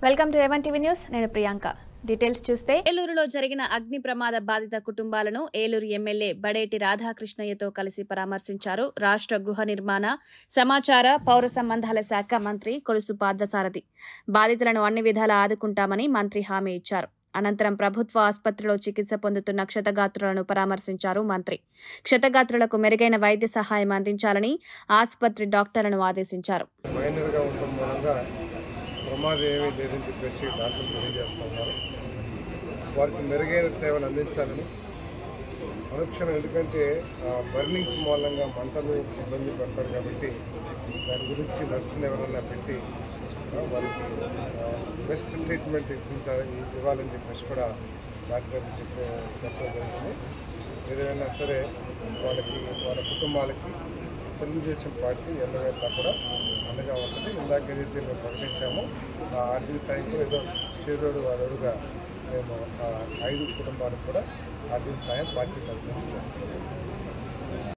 welcome to ఎవన్ TV news నేను Priyanka details చూస్తే ఏలూరులో జరిగిన అగ్ని ప్రమాద బాధిత కుటుంబాలను ఏలూరు ఎమ్మెల్యే బడేటి రాధాకృష్ణయ్యతో కలిసి పరామర్శించారు రాష్ట్ర గృహ నిర్మాణ సమాచార పౌర సంబంధాల శాఖ మంత్రి కొలుసు పార్థసారథి బాధితులను అన్ని విధాలా ఆదుకుంటామని మంత్రి హామీ ఇచ్చారు అనంతరం ప్రభుత్వ ఆసుపత్రిలో చికిత్స పొందుతున్న క్షతగాత్రులను పరామర్శించారు మంత్రి క్షతగాత్రులకు మెరుగైన వైద్య సహాయం అందించాలని ఆసుపత్రి డాక్టర్లను ఆదేశించారు మైనర్గా ఉండటం మూలంగా ప్రమాదం ఏమీ లేదని చెప్పేసి డాక్టర్లు తెలియజేస్తూ ఉన్నారు వారికి మెరుగైన సేవలు అందించాలని అనుక్షణం ఎందుకంటే బర్నింగ్స్ మూలంగా మంటలు ఇబ్బంది పడతారు కాబట్టి దాని గురించి నర్సుని ఎవరైనా పెట్టి ఆ, వారికి బెస్ట్ ట్రీట్మెంట్ ఇప్పించాలి ఇవ్వాలని చెప్పేసి కూడా డాక్టర్ చెప్పే చెప్పడం జరిగింది ఏదైనా సరే వాళ్ళకి వాళ్ళ కుటుంబాలకి తెలుగుదేశం పార్టీ ఎల్లవేళలా కూడా అండగా ఉంటుంది ఇందాక ఏదైతే మేము ప్రకటించామో ఆ ఆర్థిక సాయం కూడా ఏదో చేదోడు వాదోడుగా మేము ఆ ఐదు కుటుంబాలకు కూడా ఆర్థిక సాయం పార్టీ తరఫున చేస్తాము